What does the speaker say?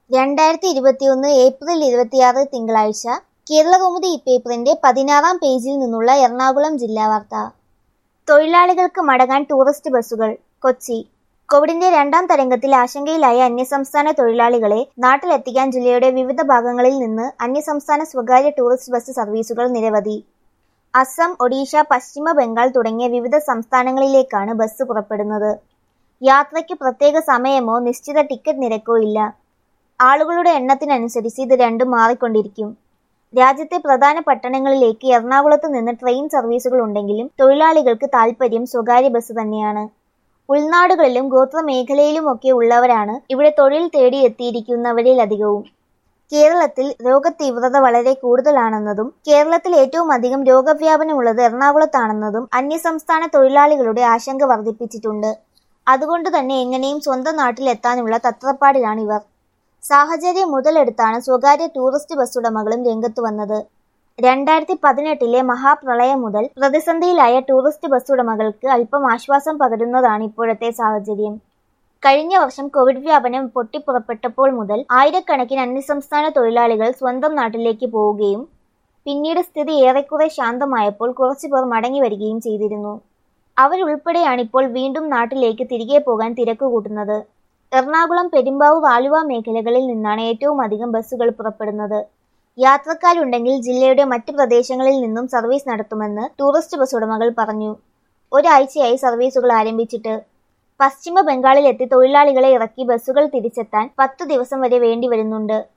രണ്ടായിരത്തി ഇരുപത്തിയൊന്ന് ഏപ്രിൽ ഇരുപത്തിയാറ് തിങ്കളാഴ്ച കേരളകൗമുദി ഇപ്പേപ്പറിന്റെ പതിനാറാം പേജിൽ നിന്നുള്ള എറണാകുളം ജില്ലാ വാർത്ത തൊഴിലാളികൾക്ക് മടങ്ങാൻ ടൂറിസ്റ്റ് ബസ്സുകൾ കൊച്ചി കോവിഡിന്റെ രണ്ടാം തരംഗത്തിൽ ആശങ്കയിലായ അന്യസംസ്ഥാന തൊഴിലാളികളെ നാട്ടിലെത്തിക്കാൻ ജില്ലയുടെ വിവിധ ഭാഗങ്ങളിൽ നിന്ന് അന്യസംസ്ഥാന സ്വകാര്യ ടൂറിസ്റ്റ് ബസ് സർവീസുകൾ നിരവധി അസം ഒഡീഷ പശ്ചിമ ബംഗാൾ തുടങ്ങിയ വിവിധ സംസ്ഥാനങ്ങളിലേക്കാണ് ബസ് പുറപ്പെടുന്നത് യാത്രയ്ക്ക് പ്രത്യേക സമയമോ നിശ്ചിത ടിക്കറ്റ് നിരക്കോ ഇല്ല ആളുകളുടെ എണ്ണത്തിനനുസരിച്ച് ഇത് രണ്ടും മാറിക്കൊണ്ടിരിക്കും രാജ്യത്തെ പ്രധാന പട്ടണങ്ങളിലേക്ക് എറണാകുളത്ത് നിന്ന് ട്രെയിൻ സർവീസുകൾ ഉണ്ടെങ്കിലും തൊഴിലാളികൾക്ക് താൽപ്പര്യം സ്വകാര്യ ബസ് തന്നെയാണ് ഉൾനാടുകളിലും ഗോത്രമേഖലയിലുമൊക്കെ ഉള്ളവരാണ് ഇവിടെ തൊഴിൽ തേടി എത്തിയിരിക്കുന്നവരിൽ അധികവും കേരളത്തിൽ രോഗതീവ്രത വളരെ കൂടുതലാണെന്നതും കേരളത്തിൽ ഏറ്റവും അധികം രോഗവ്യാപനമുള്ളത് എറണാകുളത്താണെന്നതും അന്യസംസ്ഥാന തൊഴിലാളികളുടെ ആശങ്ക വർദ്ധിപ്പിച്ചിട്ടുണ്ട് അതുകൊണ്ട് തന്നെ എങ്ങനെയും സ്വന്തം നാട്ടിലെത്താനുള്ള തത്രപ്പാടിലാണ് ഇവർ സാഹചര്യം മുതലെടുത്താണ് സ്വകാര്യ ടൂറിസ്റ്റ് ബസ്സുടമകളും രംഗത്ത് വന്നത് രണ്ടായിരത്തി പതിനെട്ടിലെ മഹാപ്രളയം മുതൽ പ്രതിസന്ധിയിലായ ടൂറിസ്റ്റ് ബസ്സുടമകൾക്ക് അല്പം ആശ്വാസം പകരുന്നതാണ് ഇപ്പോഴത്തെ സാഹചര്യം കഴിഞ്ഞ വർഷം കോവിഡ് വ്യാപനം പൊട്ടിപ്പുറപ്പെട്ടപ്പോൾ മുതൽ ആയിരക്കണക്കിന് അന്യസംസ്ഥാന തൊഴിലാളികൾ സ്വന്തം നാട്ടിലേക്ക് പോവുകയും പിന്നീട് സ്ഥിതി ഏറെക്കുറെ ശാന്തമായപ്പോൾ കുറച്ചുപേർ മടങ്ങി വരികയും ചെയ്തിരുന്നു അവരുൾപ്പെടെയാണ് ഇപ്പോൾ വീണ്ടും നാട്ടിലേക്ക് തിരികെ പോകാൻ തിരക്കുകൂട്ടുന്നത് എറണാകുളം പെരുമ്പാവൂർ ആലുവ മേഖലകളിൽ നിന്നാണ് ഏറ്റവും അധികം ബസ്സുകൾ പുറപ്പെടുന്നത് യാത്രക്കാരുണ്ടെങ്കിൽ ജില്ലയുടെ മറ്റ് പ്രദേശങ്ങളിൽ നിന്നും സർവീസ് നടത്തുമെന്ന് ടൂറിസ്റ്റ് ബസ് ഉടമകൾ പറഞ്ഞു ഒരാഴ്ചയായി സർവീസുകൾ ആരംഭിച്ചിട്ട് പശ്ചിമ ബംഗാളിലെത്തി തൊഴിലാളികളെ ഇറക്കി ബസ്സുകൾ തിരിച്ചെത്താൻ പത്ത് ദിവസം വരെ വേണ്ടി വരുന്നുണ്ട്